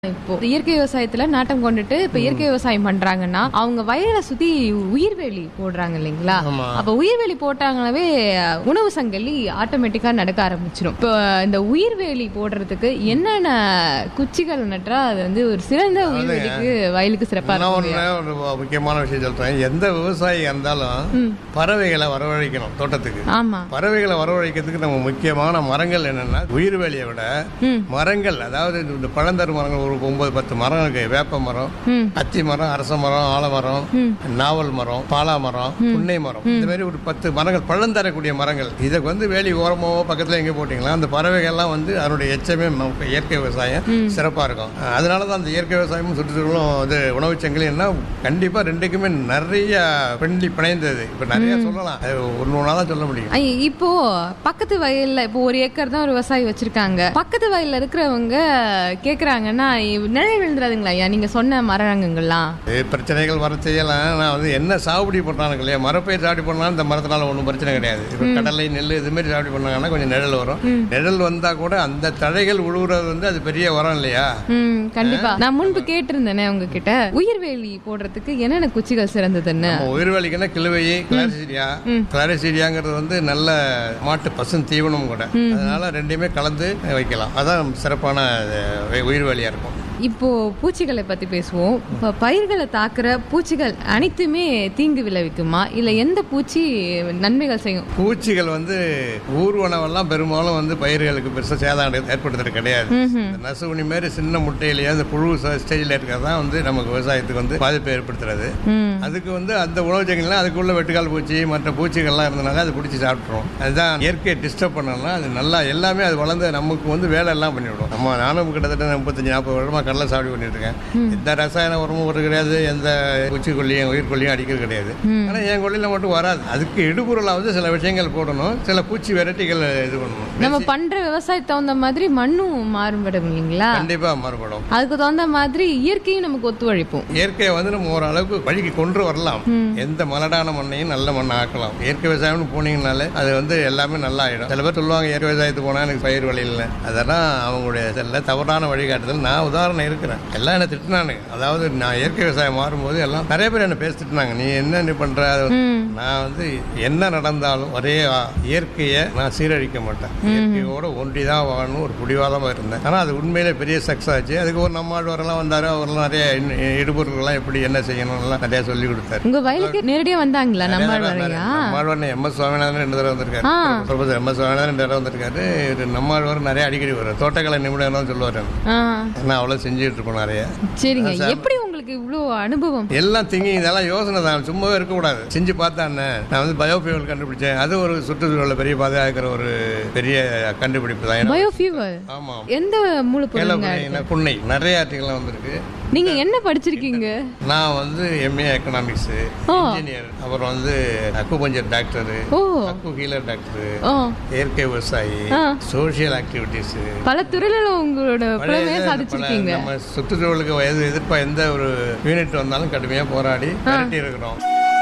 இப்போ இயற்கை விவசாயத்துல நாட்டம் கொண்டுட்டு இப்ப இயற்கை விவசாயம் பண்றாங்கன்னா அவங்க வயலை சுத்தி உயிர்வேலி போடுறாங்க இல்லைங்களா ஆமா. அப்ப உயிர்வேலி போட்டாங்கனாவே உணவு சங்கிலி ஆட்டோமேட்டிக்கா நடக்க ஆரம்பிச்சிடும் இப்போ இந்த உயிர்வேலி போடுறதுக்கு என்னென்ன குச்சிகள் நட்டா அது வந்து ஒரு சிறந்த உயிர்வேலிக்கு வயலுக்கு சிறப்பா நான் இருக்கும் ஒன்று ஒரு முக்கியமான விஷயம் சொல்றேன் எந்த விவசாயி இருந்தாலும் பறவைகளை வரவழைக்கணும் தோட்டத்துக்கு ஆமா பறவைகளை வரவழைக்கிறதுக்கு நம்ம முக்கியமான மரங்கள் என்னன்னா உயிர்வேலியை விட மரங்கள் அதாவது இந்த பழந்தரு மரங்கள் ஒரு ஒன்பது பத்து மரம் இருக்கு வேப்ப மரம் ம். அத்தி மரம் அரச மரம் ஆலமரம் நாவல் மரம் பாலா மரம் புன்னை மரம் இந்த மாதிரி ஒரு பத்து மரங்கள் பழம் தரக்கூடிய மரங்கள் இதுக்கு வந்து வேலி ஓரமாவோ பக்கத்துல எங்க போட்டீங்களா அந்த பறவைகள்லாம் வந்து அதனுடைய எச்சமே நமக்கு இயற்கை விவசாயம் சிறப்பா இருக்கும் அதனால தான் அந்த இயற்கை விவசாயமும் சுற்றுச்சூழலும் இது உணவு சங்கிலி என்ன கண்டிப்பா ரெண்டுக்குமே நிறைய பிண்டி பிணைந்தது இப்ப நிறைய சொல்லலாம் அது ஒன்று ஒன்றா தான் சொல்ல முடியும் ஐ, இப்போ பக்கத்து வயல்ல இப்போ ஒரு ஏக்கர் தான் ஒரு விவசாயி வச்சிருக்காங்க பக்கத்து வயல்ல இருக்கிறவங்க கேக்குறாங்கன்னா இ- நிழல் விழுந்துடாதுங்களா ஐயா நீங்க சொன்ன மரங்கள்லாம் இது பிரச்சனைகள் வர செய்யலாம் நான் வந்து என்ன சாகுபடி பண்ணுறாங்க இல்லையா மரப்பயிர் சாகுபடி பண்ணாலும் இந்த மரத்தினால ஒன்றும் பிரச்சனை கிடையாது இப்போ கடலை நெல் இது மாதிரி சாகுபடி பண்ணாங்கன்னா கொஞ்சம் நிழல் வரும் நிழல் வந்தால் கூட அந்த தழைகள் உழுவுறது வந்து அது பெரிய வரம் இல்லையா ம் கண்டிப்பா நான் முன்பு கேட்டிருந்தேனே உங்ககிட்ட உயிர்வேலி போடுறதுக்கு என்னென்ன குச்சிகள் சிறந்ததுன்னு நம்ம உயிர்வலிக்குன்னா கிழுவை கிளாரிசீரியா கிளாரிசீரியாங்கிறது வந்து நல்ல மாட்டு பசும் தீவனம் கூட அதனால ரெண்டையுமே கலந்து வைக்கலாம் அதான் சிறப்பான அஹ், உயிர்வலியா இருக்கும் இப்போ பூச்சிகளை பத்தி பேசுவோம் இப்போ பயிர்களை தாக்குற பூச்சிகள் அனைத்துமே தீங்கு விளைவிக்குமா இல்ல எந்த பூச்சி நன்மைகள் செய்யும் பூச்சிகள் வந்து ஊர்வனவெல்லாம் பெரும்பாலும் வந்து பயிர்களுக்கு பெருசாக சேதம் ஏற்படுத்துறது கிடையாது இந்த நசுவுனி மாதிரி சின்ன முட்டையிலேயே அந்த புழு ஸ்டேஜில் இருக்கிறது தான் வந்து நமக்கு விவசாயத்துக்கு வந்து பாதிப்பை ஏற்படுத்துறது ம் அதுக்கு வந்து அந்த உணவு சங்கிலாம் அதுக்குள்ள வெட்டுக்கால் பூச்சி மற்ற பூச்சிகள்லாம் இருந்தனால அது பிடிச்சி சாப்பிட்றோம் அதுதான் இயற்கையை டிஸ்டர்ப் பண்ணலாம் அது நல்லா எல்லாமே அது வளர்ந்து நமக்கு வந்து வேலை எல்லாம் பண்ணிவிடும் நம்ம நானும் கிட்டத்தட்ட முப்பத்தஞ்சு நாற்பது வருடமாக கடலை சாப்பிடி பண்ணிட்டு இருக்கேன் எந்த ரசாயன உரமும் ஒரு கிடையாது எந்த பூச்சிக்கொல்லியும் உயிர்கொல்லியும் அடிக்கிறது கிடையாது ஆனால் என் கொல்லியில் மட்டும் வராது அதுக்கு இடுபொருளாவது சில விஷயங்கள் போடணும் சில பூச்சி வெரைட்டிகள் இது பண்ணணும் நம்ம பண்ற விவசாயத்துக்கு தகுந்த மாதிரி மண்ணும் மாறுபடும் இல்லைங்களா கண்டிப்பாக மாறுபடும் அதுக்கு தகுந்த மாதிரி இயற்கையும் நமக்கு ஒத்துழைப்போம் இயற்கையை வந்து நம்ம ஓரளவுக்கு வழிக்கு கொண்டு வரலாம் எந்த மலடான மண்ணையும் நல்ல மண்ணை ஆக்கலாம் இயற்கை விவசாயம்னு போனீங்கனாலே அது வந்து எல்லாமே நல்லா ஆயிடும் சில பேர் சொல்லுவாங்க இயற்கை விவசாயத்துக்கு போனால் எனக்கு பயிர் விளையில அதெல்லாம் அவங்களுடைய சில தவறான வழிகாட்டுதல் நான் உதாரணம் இருக்கிறேன் எல்லாம் என்ன திட்டினானு அதாவது நான் இயற்கை விவசாயம் மாறும்போது எல்லாம் நிறைய பேர் என்ன பேசி திட்டினாங்க நீ என்ன நீ பண்ற அது வந்து- ம் நான் வந்து என்ன நடந்தாலும் ஒரே ஆ, இயற்கையை நான் சீரழிக்க மாட்டேன் இயற்கையோட ஒன்றி தான் வாழணும் ஒரு பிடிவாதமாக இருந்தேன் ஆனால் அது உண்மையிலே பெரிய சக்ஸஸ் ஆச்சு அதுக்கு ஒரு நம்மாழ்வாரெல்லாம் வந்தார் அவரெல்லாம் நிறைய இன்- இடுபொருள்கள்லாம் எப்படி என்ன செய்யணும்லாம் நிறைய சொல்லி கொடுத்தாரு உங்க வயலுக்கு நேரடியா வந்தாங்களா நம்ம வரையா நம்மாழ்வார் எம் எஸ் சுவாமிநாதன் ரெண்டு தடவை வந்திருக்காரு ஆ. ப்ரொஃபசர் எம் எஸ் சுவாமிநாதன் ரெண்டு தடவை வந்திருக்காரு இவரு நம்மாழ்வார் நிறைய அடிக்கடி வரும் தோட்டக்கலை நிபுணர்லாம் சொல்லுவார் ஆ நான் அவ்வளோ செஞ்சுட்டு இருக்கோம் நிறைய சரிங்க எப்படி உங்களுக்கு இவ்வளோ அனுபவம் எல்லாம் திங்கி இதெல்லாம் யோசனை தான் சும்மாவே இருக்கக்கூடாது செஞ்சு பார்த்தானே நான் வந்து பயோஃபியூவல் கண்டுபிடிச்சேன் அது ஒரு சுற்றுச்சூழலை பெரிய பாதுகாக்கிற ஒரு பெரிய கண்டுபிடிப்பு தான் ஏன்னா- பயோஃபியூவல் ஆமாம் எந்த மூலப்பொருளுங்க கேள்வி புண்ணை நிறைய ஆர்டிகல்லாம் வந்திருக்கு நீங்க என்ன படிச்சிருக்கீங்க நான் வந்து எம்ஏ எக்கனாமிக்ஸு ஓ. இன்ஜினியர் அப்புறம் வந்து அக்குபஞ்சர் டாக்டரு ஓ அக்கு ஹீலர் டாக்டரு ஓ இயற்கை விவசாயி ஆ. சோஷியல் ஆக்டிவிட்டீஸ் பல துறையில உங்களோட புலமையை சாதிச்சிருக்கீங்க நம்ம சுற்றுச்சூழலுக்கு வயது எதிர்ப்பா எந்த ஒரு யூனிட் வந்தாலும் கடுமையா போராடி விரட்டி இருக்கிறோம்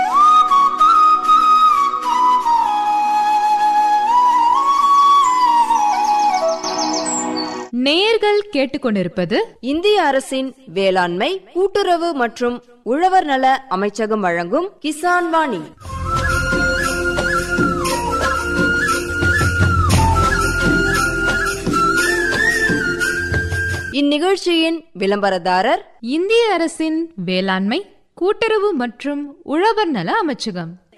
நேர்கள் கேட்டுக்கொண்டிருப்பது இந்திய அரசின் வேளாண்மை கூட்டுறவு மற்றும் உழவர் நல அமைச்சகம் வழங்கும் கிசான் வாணி இந்நிகழ்ச்சியின் விளம்பரதாரர் இந்திய அரசின் வேளாண்மை கூட்டுறவு மற்றும் உழவர் நல அமைச்சகம்